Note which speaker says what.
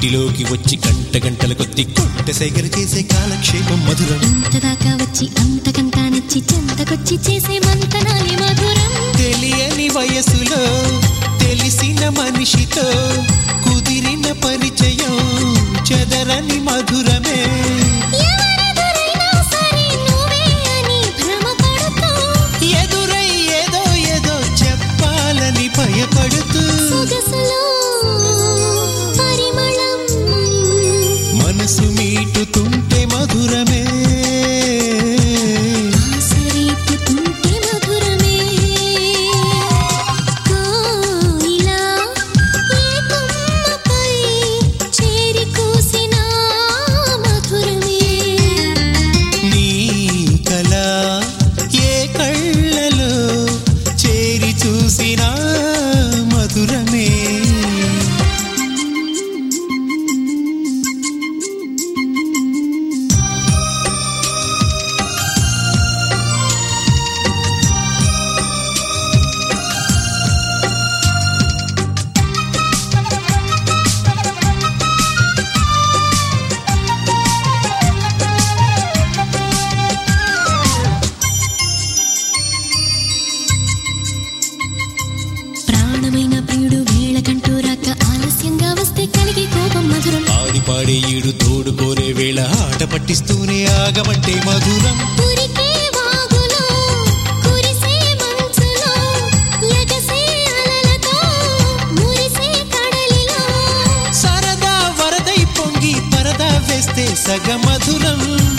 Speaker 1: ఇంటిలోకి వచ్చి గంట గంటల కొద్ది కొంట సైగలు చేసే కాలక్షేపం మధురం
Speaker 2: ఇంతదాకా వచ్చి అంతకంతా నచ్చి చెంతకొచ్చి చేసే మంతనాలి మధురం
Speaker 1: తెలియని వయసులో తెలిసిన మనిషితో కుదిరిన పరిచయం చెదరని మధురమే
Speaker 2: ఎవరెదురైనా సరే నువ్వే అని భ్రమపడుతూ
Speaker 1: ఎదురై ఏదో ఏదో చెప్పాలని భయపడుతూ
Speaker 2: సొగసులో పరిమళం
Speaker 1: మనసు మీటుతుంటే మధురమే
Speaker 2: ఆసరేపుతుంటే మధురమే కోయిలా ఏ కొమ్మపై చేరి కూసిన మధురమే
Speaker 1: నీ కల ఏ కళ్ళలో చేరి చూసిన మధురమే
Speaker 2: ప్రాణమైన ప్రియుడు వేళకంటూ రాక ఆలస్యంగా వస్తే కలిగే కోపం మధురం
Speaker 1: ఆడి పాడే ఈడు తోడు కోరే వేళ ఆట పట్టిస్తూనే ఆగమంటే మధురం
Speaker 2: ఉరికే వాగులో కురిసే మంచులో ఎగసే అలలతో మురిసే కడలిలో
Speaker 1: సరదా వరదై పొంగి పరదా వేస్తే సగ మధురం